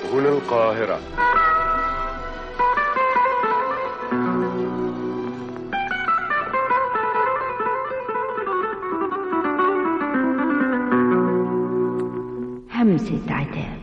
هنا القاهرة همسة عتاب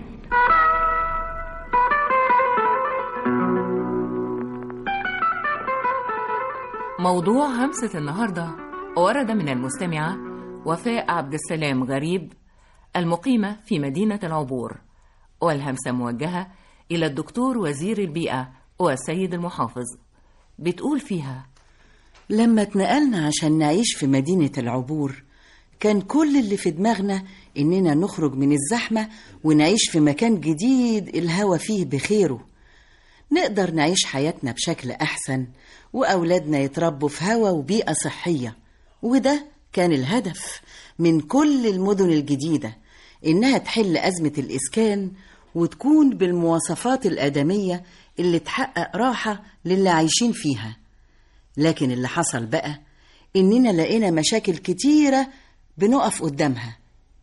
موضوع همسة النهاردة ورد من المستمعة وفاء عبد السلام غريب المقيمة في مدينة العبور والهمسة موجهة إلى الدكتور وزير البيئة والسيد المحافظ بتقول فيها لما اتنقلنا عشان نعيش في مدينة العبور كان كل اللي في دماغنا إننا نخرج من الزحمة ونعيش في مكان جديد الهوا فيه بخيره نقدر نعيش حياتنا بشكل أحسن وأولادنا يتربوا في هوا وبيئة صحية وده كان الهدف من كل المدن الجديدة إنها تحل أزمة الإسكان وتكون بالمواصفات الآدمية اللي تحقق راحة للي عايشين فيها لكن اللي حصل بقى إننا لقينا مشاكل كتيرة بنقف قدامها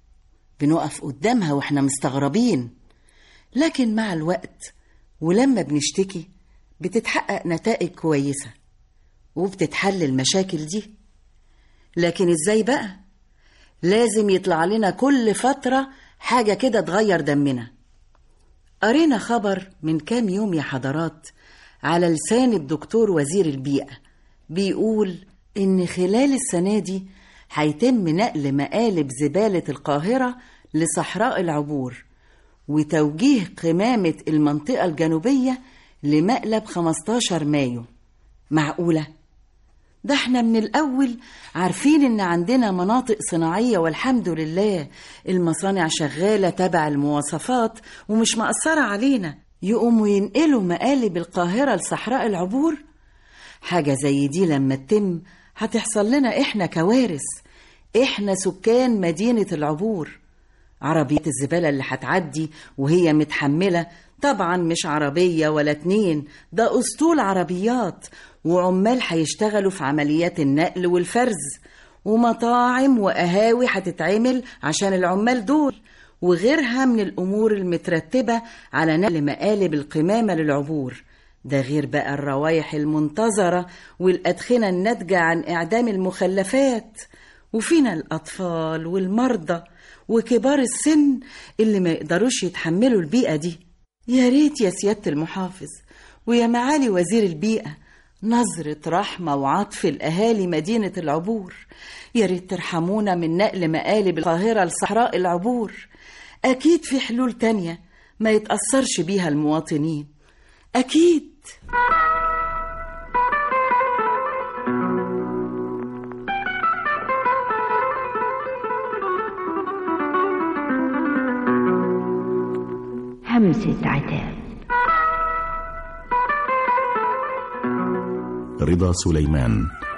بنقف قدامها وإحنا مستغربين لكن مع الوقت ولما بنشتكي بتتحقق نتائج كويسة وبتتحل المشاكل دي لكن ازاي بقى لازم يطلع لنا كل فترة حاجة كده تغير دمنا قرينا خبر من كام يوم يا حضرات على لسان الدكتور وزير البيئة بيقول إن خلال السنة دي هيتم نقل مقالب زبالة القاهرة لصحراء العبور وتوجيه قمامة المنطقة الجنوبية لمقلب 15 مايو معقولة؟ ده احنا من الأول عارفين إن عندنا مناطق صناعية والحمد لله المصانع شغالة تبع المواصفات ومش مأثرة علينا يقوموا ينقلوا مقالب القاهرة لصحراء العبور حاجة زي دي لما تتم هتحصل لنا احنا كوارث احنا سكان مدينة العبور عربية الزبالة اللي هتعدي وهي متحملة طبعا مش عربية ولا اتنين ده أسطول عربيات وعمال هيشتغلوا في عمليات النقل والفرز ومطاعم وقهاوي هتتعمل عشان العمال دول وغيرها من الأمور المترتبة على نقل مقالب القمامة للعبور ده غير بقى الروايح المنتظرة والأدخنة الناتجة عن إعدام المخلفات وفينا الأطفال والمرضى وكبار السن اللي ما يقدروش يتحملوا البيئة دي يا ريت يا سيادة المحافظ ويا معالي وزير البيئة نظرة رحمة وعطف الأهالي مدينة العبور يا ريت ترحمونا من نقل مقالب القاهرة لصحراء العبور أكيد في حلول تانية ما يتأثرش بيها المواطنين أكيد همسة عتاب رضا سليمان